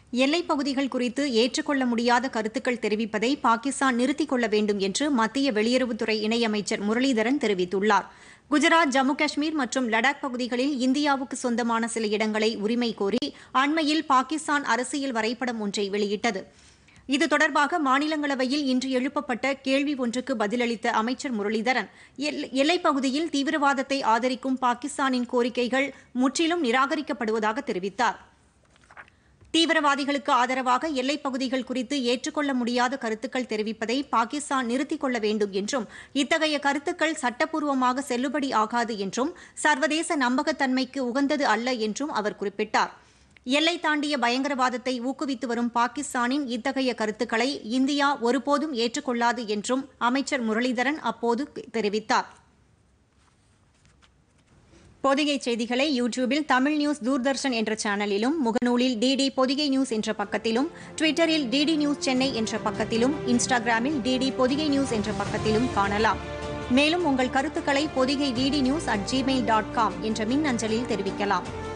எல்லைப் பகுதிகள் குறித்து ஏற்றுக்கொள்ள முடியாத கருத்துக்கள் தெரிவிப்பதை பாகிஸ்தான் நிறுத்திக் கொள்ள வேண்டும் என்று மத்திய வெளியுறவுத்துறை இணையமைச்சர் முரளிதரன் தெரிவித்துள்ளார் குஜராத் ஜம்மு காஷ்மீர் மற்றும் லடாக் பகுதிகளில் இந்தியாவுக்கு சொந்தமான சில இடங்களை உரிமை கோரி அண்மையில் பாகிஸ்தான் அரசியல் வரைபடம் ஒன்றை வெளியிட்டது இது தொடர்பாக மாநிலங்களவையில் இன்று எழுப்பப்பட்ட கேள்வி ஒன்றுக்கு பதிலளித்த அமைச்சர் முரளிதரன் எல்- எல்லைப் பகுதியில் தீவிரவாதத்தை ஆதரிக்கும் பாகிஸ்தானின் கோரிக்கைகள் முற்றிலும் நிராகரிக்கப்படுவதாக தெரிவித்தார் தீவிரவாதிகளுக்கு ஆதரவாக எல்லைப் பகுதிகள் குறித்து ஏற்றுக்கொள்ள முடியாத கருத்துக்கள் தெரிவிப்பதை பாகிஸ்தான் நிறுத்திக் கொள்ள வேண்டும் என்றும் இத்தகைய கருத்துக்கள் சட்டப்பூர்வமாக செல்லுபடி ஆகாது என்றும் சர்வதேச நம்பகத்தன்மைக்கு உகந்தது அல்ல என்றும் அவர் குறிப்பிட்டார் எல்லை தாண்டிய பயங்கரவாதத்தை ஊக்குவித்து வரும் பாகிஸ்தானின் இத்தகைய கருத்துக்களை இந்தியா ஒருபோதும் ஏற்றுக்கொள்ளாது என்றும் அமைச்சர் முரளிதரன் அப்போது தெரிவித்தார் பொதிகை செய்திகளை யூடியூபில் தமிழ் நியூஸ் தூர்தர்ஷன் என்ற சேனலிலும் முகநூலில் டிடி பொதிகை நியூஸ் என்ற பக்கத்திலும் ட்விட்டரில் டிடி நியூஸ் சென்னை என்ற பக்கத்திலும் இன்ஸ்டாகிராமில் டிடி பொதிகை நியூஸ் என்ற பக்கத்திலும் காணலாம் மேலும் உங்கள் கருத்துக்களை Podhigai DD news at Gmail dot com என்ற மின் அஞ்சலில் தெரிவிக்கலாம்